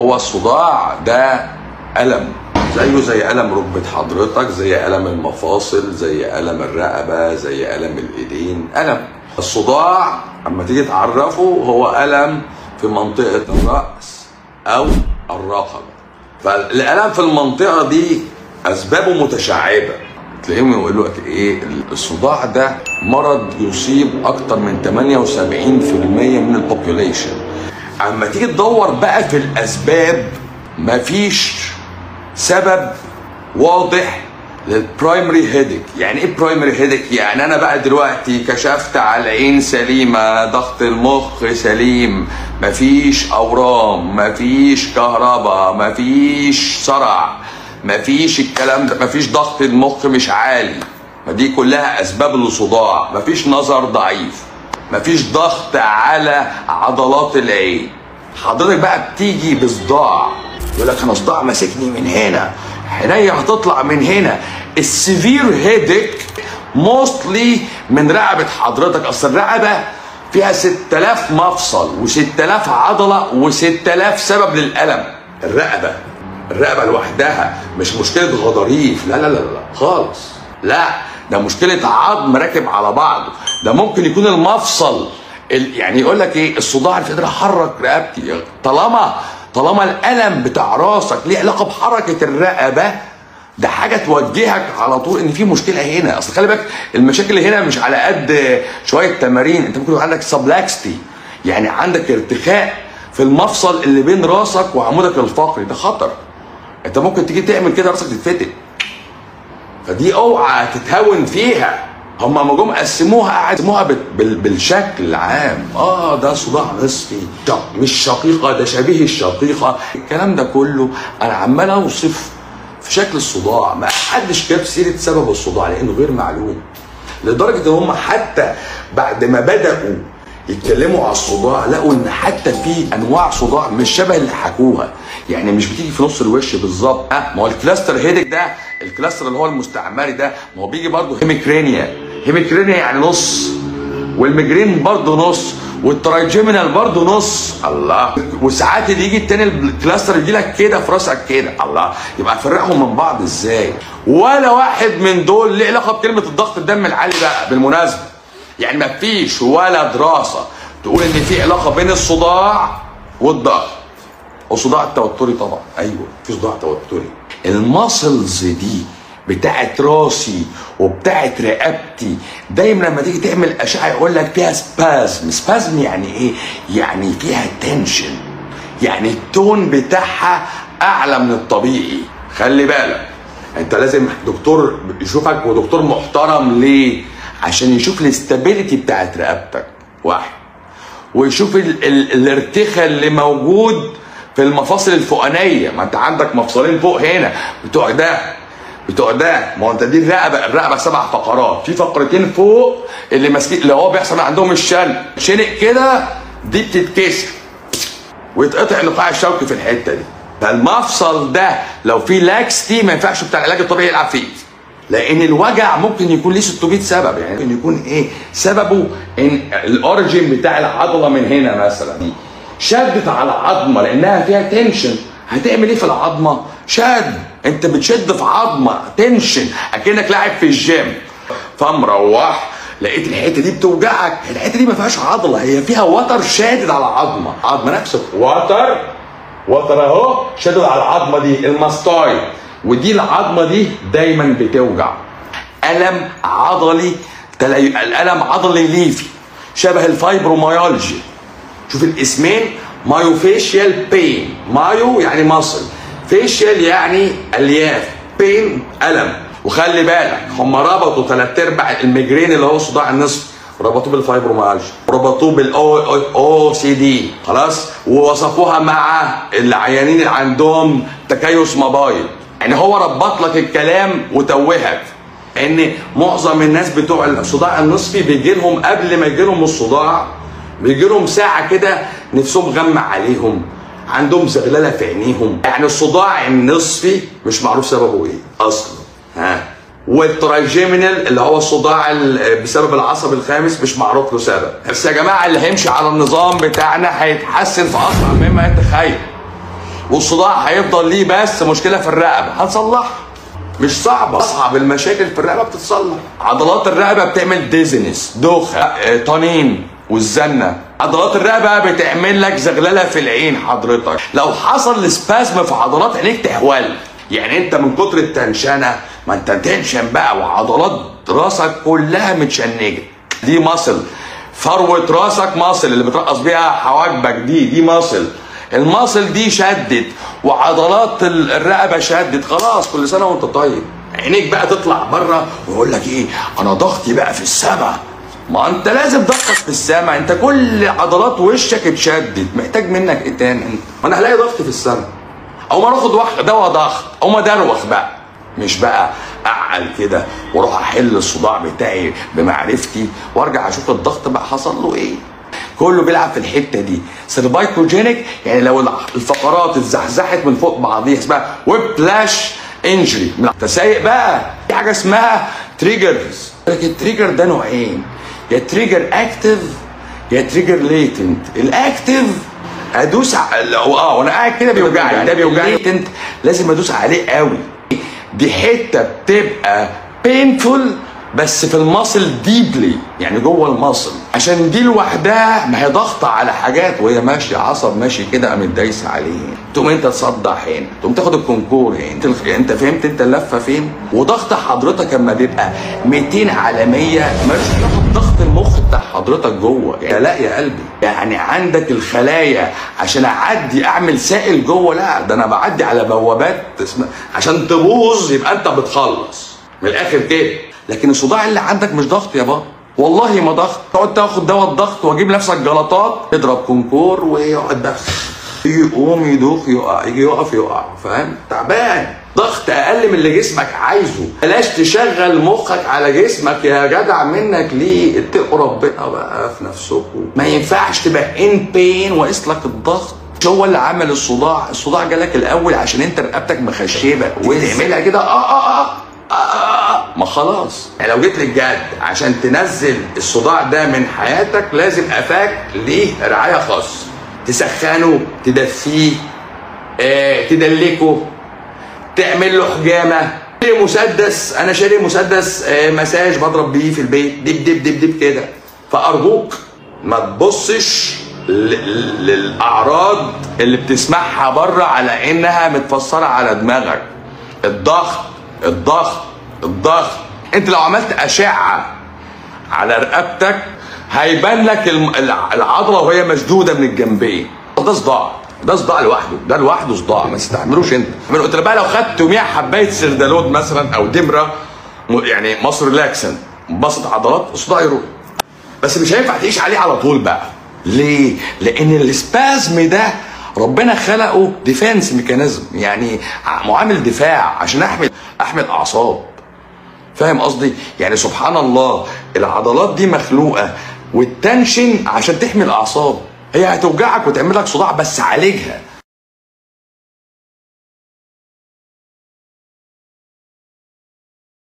هو الصداع ده الم زيه زي الم ركبه حضرتك زي الم المفاصل زي الم الرقبه زي الم الايدين الم الصداع اما تيجي تعرفه هو الم في منطقه الراس او الرقبه فالالم في المنطقه دي اسبابه متشعبه تلاقيهم يقولوا لك ايه الصداع ده مرض يصيب اكتر من 78% من البوبيوليشن اما تيجي تدور بقى في الاسباب مفيش سبب واضح للبرايمري هيدك يعني ايه برايمري هيدك يعني انا بقى دلوقتي كشفت على العين سليمه ضغط المخ سليم مفيش اورام مفيش كهرباء مفيش صرع مفيش الكلام ده مفيش ضغط المخ مش عالي ما دي كلها اسباب للصداع مفيش نظر ضعيف مفيش ضغط على عضلات العين حضرتك بقى بتيجي بصداع يقول لك انا صداع ماسكني من هنا عينيا هتطلع من هنا السيفير هيدك موستلي من رقبه حضرتك اصل الرقبه فيها 6000 مفصل و6000 عضله و6000 سبب للالم الرقبه الرقبه لوحدها مش مشكله غضاريف لا لا لا لا خالص لا ده مشكله عظم راكب على بعضه ده ممكن يكون المفصل ال- يعني يقول لك ايه الصداع مش قادر احرك رقبتي طالما طالما الالم بتاع راسك ليه علاقه بحركه الرقبه ده حاجه توجهك على طول ان في مشكله هنا اصل خلي بالك المشاكل هنا مش على قد شويه تمارين انت ممكن يكون عندك سبلاكستي يعني عندك ارتخاء في المفصل اللي بين راسك وعمودك الفقري ده خطر انت ممكن تيجي تعمل كده راسك تتفتت فدي اوعى تتهون فيها هم لما جم قسموها قسموها بال- بال- بالشكل العام اه ده صداع نصفي شق- مش شقيقه ده شبيه الشقيقه الكلام ده كله انا عمال اوصف في شكل الصداع ما حدش جاب سيره سبب الصداع لانه غير معلوم لدرجه ان هم حتى بعد ما بداوا يتكلموا على الصداع لقوا ان حتى في انواع صداع مش شبه اللي حكوها يعني مش بتيجي في نص الوش بالظبط آه ما هو الكلاستر هيدك ده الكلاستر اللي هو المستعمري ده ما هو بيجي برضه هيميكرينيا هيميكرينيا يعني نص والميجرين برضه نص والترايجيمينال برضه نص الله وساعات اللي يجي التاني الكلاستر يجي لك كده في راسك كده الله يبقى فرقهم من بعض ازاي ولا واحد من دول ليه علاقه بكلمه الضغط الدم العالي بقى بالمناسبه يعني ما فيش ولا دراسه تقول ان في علاقه بين الصداع والضغط والصداع التوتري طبعا ايوه في صداع توتري الماسلز دي بتاعت راسي وبتاعت رقبتي دايما لما تيجي تعمل اشعه يقول لك فيها سبازم سبازم يعني ايه يعني فيها تنشن يعني التون بتاعها اعلى من الطبيعي خلي بالك انت لازم دكتور يشوفك ودكتور محترم ليه عشان يشوف الاستابيليتي بتاعت رقبتك واحد ويشوف ال ال الارتخاء اللي موجود في المفاصل الفوقانيه ما انت عندك مفصلين فوق هنا بتوع ده بتوع ده ما هو انت دي الرقبه الرقبه سبع فقرات في فقرتين فوق اللي ماسكين اللي هو بيحصل عندهم الشن شنق كده دي بتتكسر ويتقطع النقاع الشوكي في الحته دي فالمفصل ده لو في لاكستي ما ينفعش بتاع العلاج الطبيعي يلعب فيه لان الوجع ممكن يكون ليه 600 سبب يعني ممكن يكون ايه سببه ان الاوريجين بتاع العضله من هنا مثلا دي شدت على عظمه لانها فيها تنشن هتعمل ايه في العظمه شد انت بتشد في عظمه تنشن اكنك لاعب في الجيم فمروح لقيت الحته دي بتوجعك الحته دي ما فيهاش عضله هي فيها وتر شادد على عظمه عظمه نفسه وتر وتر اهو شادد على العظمه دي الماستاي ودي العظمه دي دايما بتوجع الم عضلي تلي... الالم عضلي ليفي شبه الفايبروميالجيا شوف الاسمين مايوفيشيال بين مايو يعني مصل فيشيال يعني الياف بين الم وخلي بالك هم ربطوا ثلاث ارباع الميجرين اللي هو صداع النصف ربطوه بالفايبروميالجيا ربطوه بالاو او سي دي خلاص ووصفوها مع العيانين اللي عندهم تكيس موبايل يعني هو ربط لك الكلام وتوهك ان معظم الناس بتوع الصداع النصفي بيجي لهم قبل ما يجي لهم الصداع بيجي لهم ساعه كده نفسهم غمى عليهم عندهم زغلله في عينيهم يعني الصداع النصفي مش معروف سببه ايه اصلا ها والترايجيمينال اللي هو الصداع ال- بسبب العصب الخامس مش معروف له سبب بس يا جماعه اللي هيمشي على النظام بتاعنا هيتحسن في اسرع مما يتخيل والصداع هيفضل ليه بس مشكله في الرقبه هتصلحها مش صعبة أصعب المشاكل في الرقبة بتتصلح عضلات الرقبة بتعمل ديزنس دوخة آه، طنين والزنة عضلات الرقبة بتعمل لك زغللة في العين حضرتك لو حصل سبازم في عضلات عينيك تحول يعني انت من كتر التنشنة ما انت تنشن بقى وعضلات راسك كلها متشنجة دي ماسل فروة راسك ماسل اللي بترقص بيها حواجبك دي دي ماسل الماسل دي شدت وعضلات ال- الرقبه شدت خلاص كل سنه وانت طيب عينيك بقى تطلع بره ويقول لك ايه انا ضغطي بقى في السما ما انت لازم ضغطك في السما انت كل عضلات وشك اتشدت محتاج منك ايه تاني انت ما انا هلاقي ضغطي في السما او ما ناخد واحده دواء ضغط او ما دروخ بقى مش بقى اعقل كده واروح احل الصداع بتاعي بمعرفتي وارجع اشوف الضغط بقى حصل له ايه كله بيلعب في الحته دي سيرفايكوجينيك يعني لو الفقرات اتزحزحت من فوق بعضيها اسمها ويب بلاش انجري انت سايق بقى في حاجه اسمها تريجرز لكن التريجر ده نوعين يا تريجر اكتف يا تريجر ليتنت الاكتف ادوس ع- لو- اه وانا قاعد كده بيوجعني ده بيوجعني الليتنت لازم ادوس عليه قوي دي حته بتبقى بينفول بس في المصل ديبلي يعني جوه المصل عشان دي لوحدها ما هي ضاغطه على حاجات وهي ماشيه عصب ماشي كده قامت دايسه عليه تقوم انت تصدع هنا تقوم تاخد الكونكور هنا انت انت فهمت انت اللفه فين وضغط حضرتك اما بيبقى 200 على 100 مش تاخد ضغط المخ بتاع حضرتك جوه يعني لا يا قلبي يعني عندك الخلايا عشان اعدي اعمل سائل جوه لا ده انا بعدي على بوابات اسمها عشان تبوظ يبقى انت بتخلص من الاخر كده لكن الصداع اللي عندك مش ضغط يا بابا والله ما ضغط تقعد تاخد دواء الضغط واجيب نفسك جلطات تضرب كونكور ويقعد بقى يجي يقوم يدوخ يقع يجي يقف يقع فاهم تعبان ضغط اقل من اللي جسمك عايزه بلاش تشغل مخك على جسمك يا جدع منك ليه اتقوا ربنا بقى في نفسكم ما ينفعش تبقى ان بين واقيس لك الضغط مش هو اللي عمل الصداع الصداع جالك الاول عشان انت رقبتك مخشبه وتعملها كده اه اه اه آه، آه، آه. ما خلاص يعني لو جيت للجد عشان تنزل الصداع ده من حياتك لازم قفاك ليه رعايه خاصه تسخنه تدفيه آه، تدلكه تعمل له حجامه شاري مسدس انا شاري مسدس آه، مساج بضرب بيه في البيت دب دب دب دب كده فارجوك ما تبصش ل- للاعراض اللي بتسمعها بره على انها متفسره على دماغك الضغط الضغط الضغط انت لو عملت اشعه على رقبتك هيبان لك الم- الع- العضله وهي مشدوده من الجنبين ده صداع ده صداع لوحده ده لوحده صداع ما تستحملوش انت من قلت بقى لو خدت 100 حبايه سردالود مثلا او دمره م- يعني مصر ريلاكسن بسط عضلات الصداع يروح بس مش هينفع تعيش عليه على طول بقى ليه لان السبازم ده ربنا خلقه ديفense ميكانيزم يعني ع- معامل دفاع عشان احمي احمي الاعصاب فاهم قصدي يعني سبحان الله العضلات دي مخلوقه والتنشن عشان تحمي الاعصاب هي هتوجعك وتعمل لك صداع بس عالجها